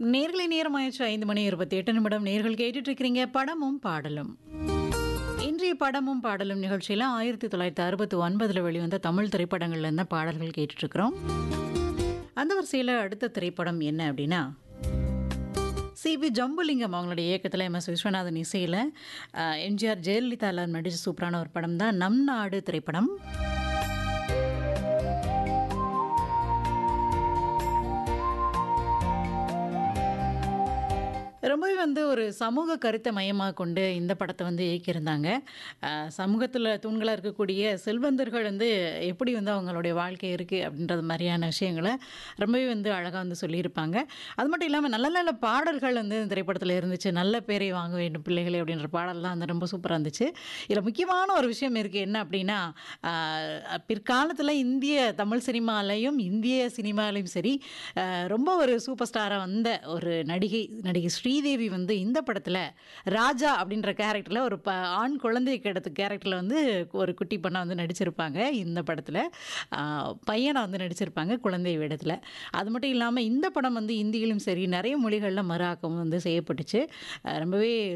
நேர்களை நேரமாயிடுச்சு ஐந்து மணி இருபத்தி எட்டு நிமிடம் நேர்கள் கேட்டுட்டு இருக்கிறீங்க படமும் பாடலும் இன்றைய படமும் பாடலும் நிகழ்ச்சியில் ஆயிரத்தி தொள்ளாயிரத்தி அறுபத்தி ஒன்பதில் வெளிவந்த தமிழ் திரைப்படங்கள்ல இருந்த பாடல்கள் கேட்டுட்டு இருக்கிறோம் அந்த வரிசையில் அடுத்த திரைப்படம் என்ன அப்படின்னா சிபி ஜம்புலிங்கம் அவங்களுடைய இயக்கத்தில் எம் எஸ் விஸ்வநாதன் இசையில் எம்ஜிஆர் ஜெயலலிதா எல்லாம் நடிச்ச சூப்பரான ஒரு படம் தான் நம் நாடு திரைப்படம் ரொம்பவே வந்து ஒரு சமூக கருத்தை மையமாக கொண்டு இந்த படத்தை வந்து இயக்கியிருந்தாங்க அஹ் சமூகத்தில் தூண்களாக இருக்கக்கூடிய செல்வந்தர்கள் வந்து எப்படி வந்து அவங்களுடைய வாழ்க்கை இருக்குது அப்படின்றது மாதிரியான விஷயங்களை ரொம்பவே வந்து அழகாக வந்து சொல்லியிருப்பாங்க அது மட்டும் இல்லாமல் நல்ல நல்ல பாடல்கள் வந்து இந்த திரைப்படத்தில் இருந்துச்சு நல்ல பேரை வாங்க வேண்டும் பிள்ளைகளே அப்படின்ற பாடல்லாம் வந்து ரொம்ப சூப்பராக இருந்துச்சு இதில் முக்கியமான ஒரு விஷயம் இருக்குது என்ன அப்படின்னா அஹ் பிற்காலத்தில் இந்திய தமிழ் சினிமாலையும் இந்திய சினிமாலையும் சரி அஹ் ரொம்ப ஒரு சூப்பர் ஸ்டாராக வந்த ஒரு நடிகை நடிகை ஸ்ரீதேவி வந்து இந்த படத்தில் ராஜா அப்படின்ற கேரக்டரில் ஒரு ப ஆண் குழந்தை கிடத்து கேரக்டரில் வந்து ஒரு குட்டி பொண்ணை வந்து நடிச்சிருப்பாங்க இந்த படத்தில் பையனை வந்து நடிச்சிருப்பாங்க குழந்தை வேடத்தில் அது மட்டும் இல்லாமல் இந்த படம் வந்து இந்தியிலும் சரி நிறைய மொழிகளில் மறு ஆக்கம் வந்து செய்யப்பட்டுச்சு அஹ் ரொம்பவே